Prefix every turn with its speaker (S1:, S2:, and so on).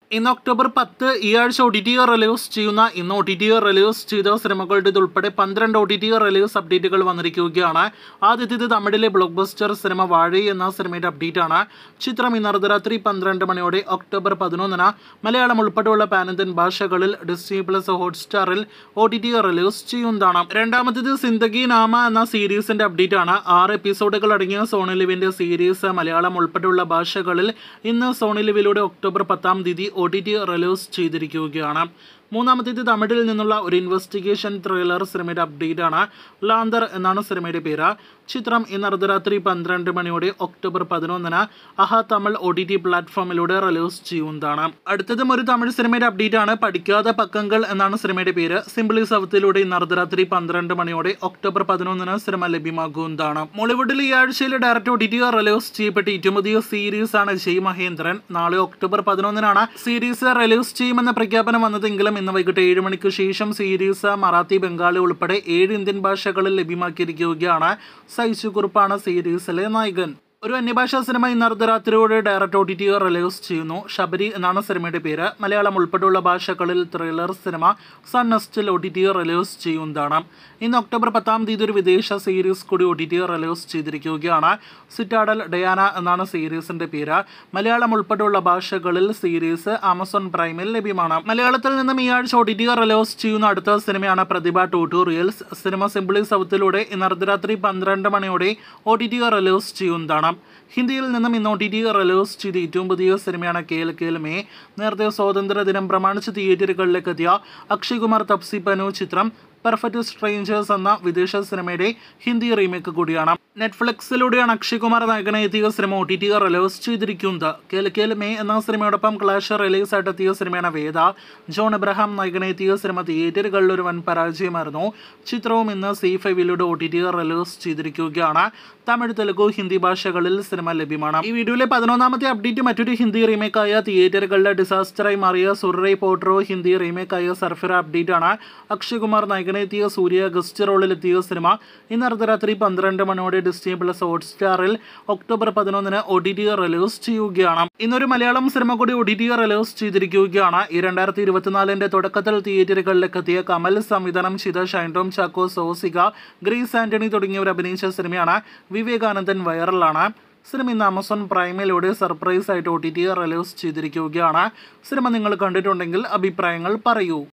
S1: ഇന്ന് ഒക്ടോബർ പത്ത് ഈ ആഴ്ച ഒ ടി ടി റിലീസ് ചെയ്യുന്ന ഇന്ന് ഒ ടി ടി റിലീസ് ചെയ്ത സിനിമകളുടെ ഉൾപ്പെടെ പന്ത്രണ്ട് ഒ ടി ടി റിലീസ് അപ്ഡേറ്റുകൾ വന്നിരിക്കുകയാണ് ആദ്യത്തേത് തമിഴിലെ ബ്ലോക്ക് ബസ്റ്റർ സിനിമ വാഴി എന്ന സിനിമയുടെ അപ്ഡേറ്റ് ആണ് ചിത്രം ഇന്ന് അർദ്ധരാത്രി പന്ത്രണ്ട് മണിയോടെ ഒക്ടോബർ പതിനൊന്നിന് മലയാളം ഉൾപ്പെടെയുള്ള പാനന്ത്യൻ ഭാഷകളിൽ ഡിസ്നി പ്ലസ് ഹോട്ട്സ്റ്റാറിൽ ഒ ടി ടി റിലീസ് ചെയ്യുന്നതാണ് രണ്ടാമത്തേത് സിന്ദഗി നാമ എന്ന സീരീസിന്റെ അപ്ഡേറ്റ് ആണ് ആറ് എപ്പിസോഡുകൾ അടങ്ങിയ സോണി ലിവിന്റെ സീരീസ് മലയാളം ഉൾപ്പെടെയുള്ള ഭാഷകളിൽ ഇന്ന് സോണി ലിവിലൂടെ ഒക്ടോബർ പത്താം തീയതി ഒ ടി ടി റിലീസ് ചെയ്തിരിക്കുകയാണ് മൂന്നാമത്തേത് തമിഴിൽ നിന്നുള്ള ഒരു ഇൻവെസ്റ്റിഗേഷൻ ത്രില്ലർ സിനിമയുടെ അപ്ഡേറ്റ് ആണ് ലാന്തർ എന്നാണ് സിനിമയുടെ പേര് ചിത്രം ഇന്ന് അർദ്ധരാത്രി പന്ത്രണ്ട് മണിയോടെ ഒക്ടോബർ പതിനൊന്നിന് Aha Tamil O T T പ്ലാറ്റ്ഫോമിലൂടെ റിലീസ് ചെയ്യുന്നതാണ് അടുത്തതും ഒരു തമിഴ് സിനിമയുടെ അപ്ഡേറ്റ് ആണ് പഠിക്കാത്ത പക്കങ്ങൾ എന്നാണ് സിനിമയുടെ പേര് സിംപ്ലി സൗത്തിലൂടെ ഇന്ന് അർദ്ധരാത്രി പന്ത്രണ്ട് മണിയോടെ ഒക്ടോബർ പതിനൊന്നിന് സിനിമ ലഭ്യമാകുന്നതാണ് മോളിവുഡിൽ ഈ ആഴ്ചയിൽ direct O T T release ചെയ്യപ്പെട്ട ഏറ്റവും പുതിയ സീരീസ് ആണ് ജയ് മഹേന്ദ്രൻ നാളെ ഒക്ടോബർ പതിനൊന്നിനാണ് സീരീസ് റിലീസ് ചെയ്യുമെന്ന പ്രഖ്യാപനം വന്നതെങ്കിലും ഇന്ന് വൈകിട്ട് ഏഴ് മണിക്ക് ശേഷം സീരീസ് മറാത്തി ബംഗാളി ഉൾപ്പെടെ ഏഴ് ഇന്ത്യൻ ഭാഷകളിൽ ലഭ്യമാക്കിയിരിക്കുകയാണ് സൈച്ചു കുറുപ്പാണ് സീരീസിലെ നായകൻ ഒരു അന്യഭാഷാ സിനിമ ഇന്ന് അർദ്ധരാത്രിയോടെ direct O T T release ചെയ്യുന്നു ശബരി എന്നാണ് സിനിമയുടെ പേര് മലയാളം ഉൾപ്പെടെയുള്ള ഭാഷകളിൽ ത്രില്ലർ സിനിമ സൺ നെസ്റ്റിൽ ഒ ടി ടി റിലീസ് ചെയ്യുന്നതാണ് ഇന്ന് ഒക്ടോബർ പത്താം തീയതി ഒരു വിദേശ സീരീസ് കൂടി ഒ ടി ടി റിലീസ് ചെയ്തിരിക്കുകയാണ് സിറ്റാഡൽ ഡയാന എന്നാണ് സീരീസിന്റെ പേര് മലയാളം ഉൾപ്പെടെയുള്ള ഭാഷകളിൽ സീരീസ് ആമസോൺ പ്രൈമിൽ ലഭ്യമാണ് മലയാളത്തിൽ നിന്നും ഈ ആഴ്ച ഒ ടി ടി റിലീസ് ചെയ്യുന്ന അടുത്ത സിനിമയാണ് പ്രതിഭ ട്യൂട്ടോറിയൽസ് സിനിമ സിംപ്ലി സൗത്തിലൂടെ ഇന്ന് അർദ്ധരാത്രി പന്ത്രണ്ട് മണിയോടെ ഒ ടി ടി റിലീസ് ചെയ്യുന്നതാണ് ഹിന്ദിയിൽ നിന്നും ഇന്ന് ഒ ടി ടി റിലീസ് ചെയ്ത ഏറ്റവും പുതിയ സിനിമയാണ് കേൽ കേൽ മേ നേരത്തെ സ്വാതന്ത്ര്യ ദിനം പ്രമാണിച്ച് തിയേറ്ററുകളിലേക്ക് എത്തിയ അക്ഷയ് കുമാർ തപ്സി പനു ചിത്രം പെർഫെക്റ്റ് സ്ട്രേഞ്ചേഴ്സ് എന്ന വിദേശ സിനിമയുടെ ഹിന്ദി റീമേക്ക് കൂടിയാണ് നെറ്റ്ഫ്ലിക്സിലൂടെയാണ് അക്ഷയ് കുമാർ നായകനെ എത്തിയ സിനിമ ഒ ടി ടി റിലീസ് ചെയ്തിരിക്കുന്നത് കേൽ കേൽ മേ എന്ന സിനിമയോടൊപ്പം ക്ലാഷ് റിലീസ് ആയിട്ട് എത്തിയ സിനിമയാണ് വേദ ജോൺ എബ്രഹാം നായകനെ എത്തിയ സിനിമ തിയേറ്ററുകളിൽ ഒരു വൻ പരാജയമായിരുന്നു ചിത്രവും ഇന്ന് സി ഫൈവിലൂടെ ഒ ടി ടി റിലീസ് ചെയ്തിരിക്കുകയാണ് തമിഴ് തെലുഗു ഹിന്ദി ഭാഷകളിൽ സിനിമ ലഭ്യമാണ് ഈ വീഡിയോയിലെ പതിനൊന്നാമത്തെ അപ്ഡേറ്റ് മറ്റൊരു ഹിന്ദി റീമേക്കായ തിയേറ്ററുകളിലെ ഡിസാസ്റ്ററായി മാറിയ സുറൈ പോട്രോ ഹിന്ദി റീമേക്കായ സർഫിറ അപ്ഡേറ്റ് ആണ് അക്ഷയ് കുമാർ നായകനെത്തിയ സൂര്യ ഗസ്റ്റ് റോളിലെത്തിയ സിനിമ ഇന്ന് അർദ്ധരാത്രി പന്ത്രണ്ട് മണിയോടെ ഡിസ്നി പ്ലസ് ഹോട്ട്സ്റ്റാറിൽ ഒക്ടോബർ പതിനൊന്നിന് ഒ ടി ടി റിലീസ് ചെയ്യുകയാണ് ഇന്നൊരു മലയാളം സിനിമ കൂടി ഒ ടി ടി റിലീസ് ചെയ്തിരിക്കുകയാണ് ഈ രണ്ടായിരത്തി ഇരുപത്തിനാലിന്റെ തുടക്കത്തിൽ തിയേറ്ററുകളിലേക്ക് എത്തിയ കമൽ സംവിധാനം ചെയ്ത ഷൈൻടോം ചാക്കോ സോസിക ഗ്രീസ് ആന്റണി തുടങ്ങിയവർ അഭിനയിച്ച സിനിമയാണ് വിവേകാനന്ദൻ വൈറലാണ് സിനിമ ഇന്ന് ആമസോൺ പ്രൈമിലൂടെ സർപ്രൈസ് ആയിട്ട് ഒ ടി ടി റിലീസ് ചെയ്തിരിക്കുകയാണ് സിനിമ നിങ്ങൾ കണ്ടിട്ടുണ്ടെങ്കിൽ അഭിപ്രായങ്ങൾ പറയൂ